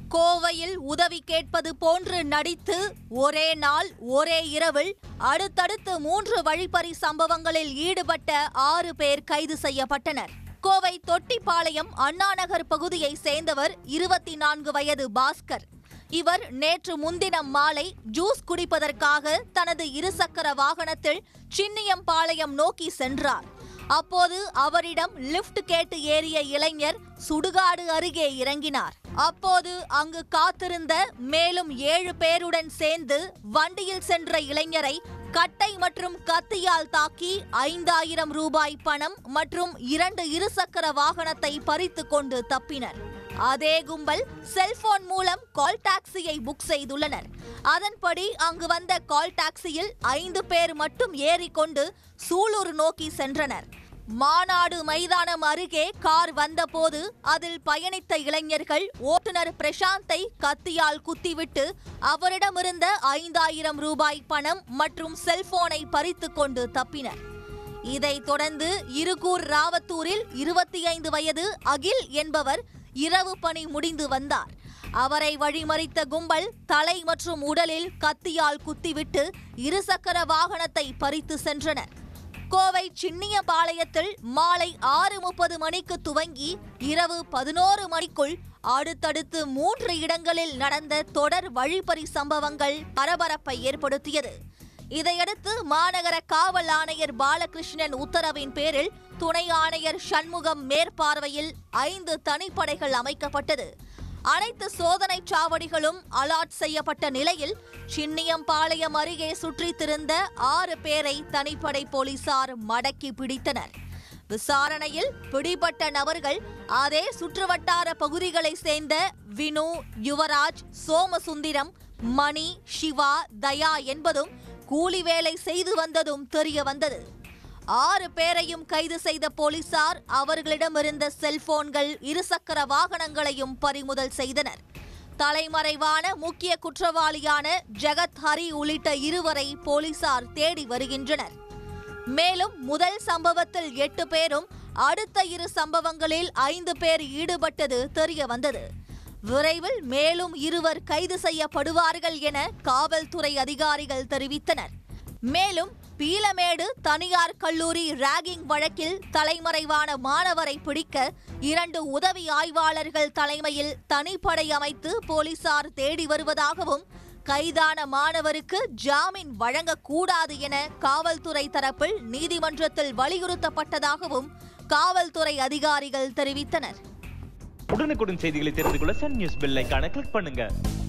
கோவையில் உதவி கேட்பது போன்று நடித்து ஒரே நாள் ஒரே இரவில் அடுத்தடுத்து மூன்று வழிப்பறி சம்பவங்களில் ஈடுபட்ட ஆறு பேர் கைது செய்யப்பட்டனர் கோவை தொட்டிப்பாளையம் அண்ணாநகர் பகுதியை சேர்ந்தவர் இருபத்தி நான்கு வயது பாஸ்கர் இவர் நேற்று முன்தினம் மாலை ஜூஸ் குடிப்பதற்காக தனது இருசக்கர வாகனத்தில் சின்னியம்பாளையம் நோக்கி சென்றார் அப்போது அவரிடம் லிஃப்ட் கேட்டு ஏறிய இளைஞர் சுடுகாடு அருகே இறங்கினார் அப்போது அங்கு காத்திருந்த மேலும் ஏழு பேருடன் சேர்ந்து வண்டியில் சென்ற இளைஞரை கட்டை மற்றும் கத்தியால் தாக்கி ஐந்தாயிரம் ரூபாய் பணம் மற்றும் இரண்டு இருசக்கர வாகனத்தை பறித்து கொண்டு தப்பினர் அதே கும்பல் செல்போன் மூலம் கால் டாக்ஸியை புக் செய்துள்ளனர் அதன்படி அங்கு வந்த கால் டாக்ஸியில் ஐந்து பேர் மட்டும் ஏறிக்கொண்டு சூலூர் நோக்கி சென்றனர் மாநாடு மைதானம் அருகே கார் வந்தபோது அதில் பயணித்த இளைஞர்கள் ஓட்டுநர் பிரசாந்தை கத்தியால் குத்திவிட்டு அவரிடமிருந்த ஐந்தாயிரம் ரூபாய் பணம் மற்றும் செல்போனை பறித்துக் கொண்டு தப்பினர் இதைத் தொடர்ந்து இருகூர் ராவத்தூரில் இருபத்தி ஐந்து வயது அகில் என்பவர் இரவு பணி முடிந்து வந்தார் அவரை வழிமறித்த கும்பல் தலை மற்றும் உடலில் கத்தியால் குத்திவிட்டு இருசக்கர வாகனத்தை பறித்து சென்றனர் கோவை சின்னியபாளையத்தில் மாலை ஆறு முப்பது மணிக்கு துவங்கி இரவு பதினோரு மணிக்குள் அடுத்தடுத்து மூன்று இடங்களில் நடந்த தொடர் வழிப்பறி சம்பவங்கள் பரபரப்பை ஏற்படுத்தியது இதையடுத்து மாநகர காவல் ஆணையர் பாலகிருஷ்ணன் உத்தரவின் பேரில் துணை ஆணையர் சண்முகம் மேற்பார்வையில் ஐந்து தனிப்படைகள் அமைக்கப்பட்டது அனைத்து சோதனைச் சாவடிகளும் அலாட் செய்யப்பட்ட நிலையில் சின்னியம்பாளையம் அருகே சுற்றித் திரிந்த ஆறு பேரை தனிப்படை போலீசார் மடக்கி பிடித்தனர் விசாரணையில் பிடிபட்ட நபர்கள் அதே சுற்றுவட்டார பகுதிகளை சேர்ந்த வினு யுவராஜ் சோமசுந்தரம் மணி சிவா தயா என்பதும் கூலி வேலை செய்து வந்ததும் தெரிய வந்தது ஆறு பேரையும் கைது செய்த போலீசார் அவர்களிடமிருந்த செல்போன்கள் இருசக்கர வாகனங்களையும் பறிமுதல் செய்தனர் தலைமறைவான முக்கிய குற்றவாளியான ஜெகத் ஹரி உள்ளிட்ட இருவரை போலீசார் தேடி வருகின்றனர் மேலும் முதல் சம்பவத்தில் எட்டு பேரும் அடுத்த இரு சம்பவங்களில் ஐந்து பேர் ஈடுபட்டது தெரிய வந்தது விரைவில் மேலும் இருவர் கைது செய்யப்படுவார்கள் என காவல்துறை அதிகாரிகள் தெரிவித்தனர் மேலும் பீலமேடு தனியார் கல்லூரி ராகிங் வழக்கில் தலைமறைவான மாணவரை பிடிக்க இரண்டு உதவி ஆய்வாளர்கள் தலைமையில் தனிப்படை அமைத்து போலீசார் தேடி வருவதாகவும் கைதான மாணவருக்கு ஜாமீன் வழங்கக்கூடாது என காவல்துறை தரப்பில் நீதிமன்றத்தில் வலியுறுத்தப்பட்டதாகவும் காவல்துறை அதிகாரிகள் தெரிவித்தனர் உடனுக்குடன் செய்திகளை தெரிந்து கொள்ள சன் நியூஸ் பெல் ஐகானை கிளிக் பண்ணுங்க